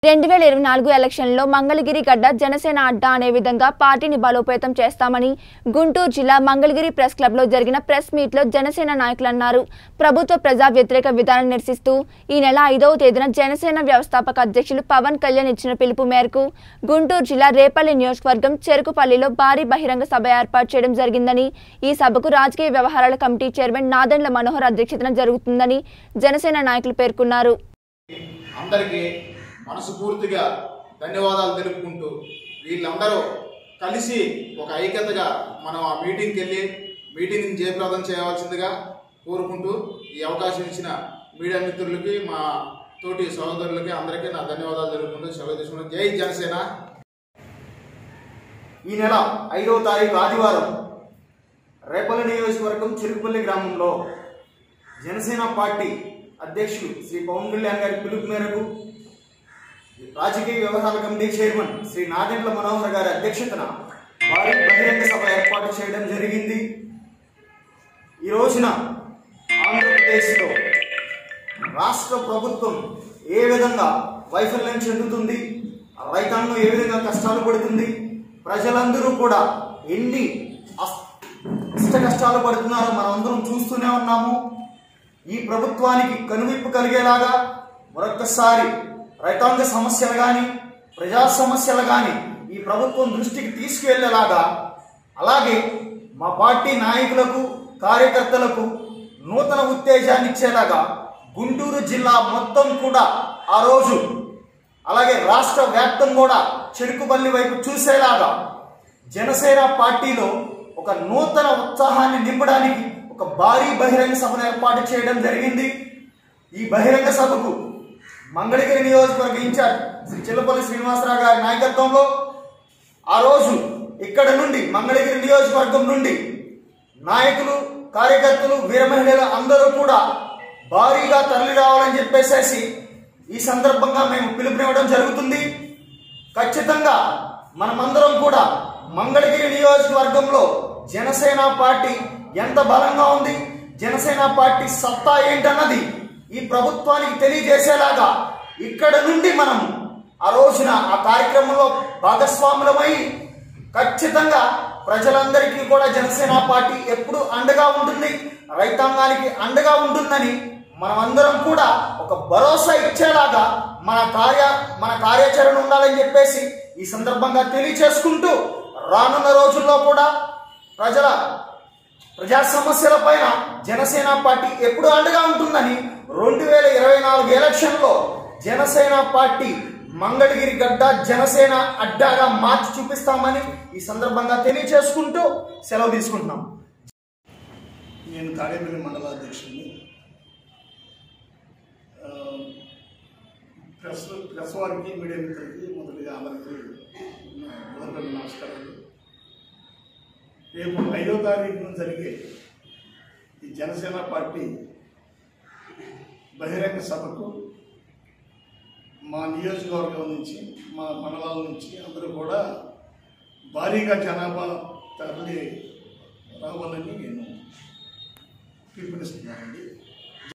రెండు వేల ఇరవై నాలుగు ఎలక్షన్లో మంగళగిరి గడ్డ జనసేన అడ్డా అనే విధంగా పార్టీని బలోపేతం చేస్తామని గుంటూరు జిల్లా మంగళగిరి ప్రెస్ క్లబ్లో జరిగిన ప్రెస్ మీట్లో జనసేన నాయకులు అన్నారు ప్రభుత్వ ప్రజా వ్యతిరేక విధానం నిరసిస్తూ ఈ నెల ఐదవ తేదీన జనసేన వ్యవస్థాపక అధ్యక్షులు పవన్ కళ్యాణ్ ఇచ్చిన పిలుపు మేరకు గుంటూరు జిల్లా రేపల్లి నియోజకవర్గం చెరుకుపల్లిలో భారీ బహిరంగ సభ ఏర్పాటు చేయడం జరిగిందని ఈ సభకు రాజకీయ వ్యవహారాల కమిటీ చైర్మన్ నాదెండ్ల మనోహర్ అధ్యక్షతన జరుగుతుందని జనసేన నాయకులు పేర్కొన్నారు అందరికీ మనస్ఫూర్తిగా ధన్యవాదాలు తెలుపుకుంటూ వీళ్ళందరూ కలిసి ఒక ఐక్యతగా మనం ఆ మీటింగ్కి వెళ్ళి మీటింగ్ని జయప్రదం చేయవలసిందిగా కోరుకుంటూ ఈ అవకాశం ఇచ్చిన మీడియా మిత్రులకి మా తోటి సహోదరులకి అందరికీ నా ధన్యవాదాలు తెలుపుకుంటూ సెలవు తీసుకుంటూ జై జనసేన ఈ నెల ఐదవ తారీఖు ఆదివారం రేపల్లి నియోజకవర్గం చిరుకుపల్లి గ్రామంలో జనసేన పార్టీ అధ్యక్షులు శ్రీ పవన్ కళ్యాణ్ గారి పిలుపు మేరకు రాజకీయ వ్యవహారాల కమిటీ చైర్మన్ శ్రీ నాదెండ్ల మనోహర్ గారి అధ్యక్షతన భారీ బహిరంగ సభ ఏర్పాటు చేయడం జరిగింది ఈ రోజున ఆంధ్రప్రదేశ్లో రాష్ట్ర ప్రభుత్వం ఏ విధంగా వైఫల్యం చెందుతుంది రైతాంగం ఏ విధంగా కష్టాలు పడుతుంది ప్రజలందరూ కూడా ఎన్ని అస్- అష్ట కష్టాలు పడుతున్నారో మనం అందరం చూస్తూనే ఉన్నాము ఈ ప్రభుత్వానికి కనువిప్పు కలిగేలాగా మరొక్కసారి రైతాంగ సమస్యలు కానీ ప్రజా సమస్యలు కానీ ఈ ప్రభుత్వం దృష్టికి తీసుకువెళ్ళేలాగా అలాగే మా పార్టీ నాయకులకు కార్యకర్తలకు నూతన ఉత్తేజాన్ని ఇచ్చేలాగా గుంటూరు జిల్లా మొత్తం కూడా ఆ రోజు అలాగే రాష్ట్ర వ్యాప్తం కూడా చెరుకుబల్లి వైపు చూసేలాగా జనసేన పార్టీలో ఒక నూతన ఉత్సాహాన్ని నింపడానికి ఒక భారీ బహిరంగ సభను ఏర్పాటు చేయడం జరిగింది ఈ బహిరంగ సభకు మంగళగిరి నియోజకవర్గ ఇన్ఛార్జ్ శ్రీ చిల్లపల్లి శ్రీనివాసరావు గారి నాయకత్వంలో ఆ రోజు ఇక్కడ నుండి మంగళగిరి నియోజకవర్గం నుండి నాయకులు కార్యకర్తలు వీర మహిళలు అందరూ కూడా భారీగా తరలి రావాలని చెప్పేసేసి ఈ సందర్భంగా మేము పిలుపునివ్వడం జరుగుతుంది ఖచ్చితంగా మనమందరం కూడా మంగళగిరి నియోజకవర్గంలో జనసేన పార్టీ ఎంత బలంగా ఉంది జనసేన పార్టీ సత్తా ఏంటన్నది ఈ ప్రభుత్వానికి తెలియజేసేలాగా ఇక్కడ నుండి మనం ఆ రోజున ఆ కార్యక్రమంలో భాగస్వాములమై ఖచ్చితంగా ప్రజలందరికీ కూడా జనసేన పార్టీ ఎప్పుడు అండగా ఉంటుంది రైతాంగానికి అండగా ఉంటుందని మనమందరం కూడా ఒక భరోసా ఇచ్చేలాగా మన కార్య మన కార్యాచరణ ఉండాలని చెప్పేసి ఈ సందర్భంగా తెలియచేసుకుంటూ రానున్న రోజుల్లో కూడా ప్రజల ప్రజా సమస్యల పైన జనసేన పార్టీ ఎప్పుడు అండగా ఉంటుందని రెండు వేల ఇరవై నాలుగు ఎలక్షన్లో జనసేన పార్టీ మంగళగిరి గడ్డ జనసేన అడ్డాగా మార్చి చూపిస్తామని ఈ సందర్భంగా తెలియచేసుకుంటూ సెలవు తీసుకుంటున్నాం నేను తాడేపల్లి మండల అధ్యక్షుడిని ఆ, ప్రెస్ ప్రెస్ వారికి మీడియా మిత్రులకి మొదటిగా అందరికీ నా హృదయపూర్వక నమస్కారాలు రేపు ఐదో తారీఖున జరిగే ఈ జనసేన పార్టీ బహిరంగ సభకు మా నియోజకవర్గం నుంచి మా మండలాల నుంచి అందరూ కూడా భారీగా జనాభా తరలి రావాలని నేను పిలుపునిస్తున్నానండి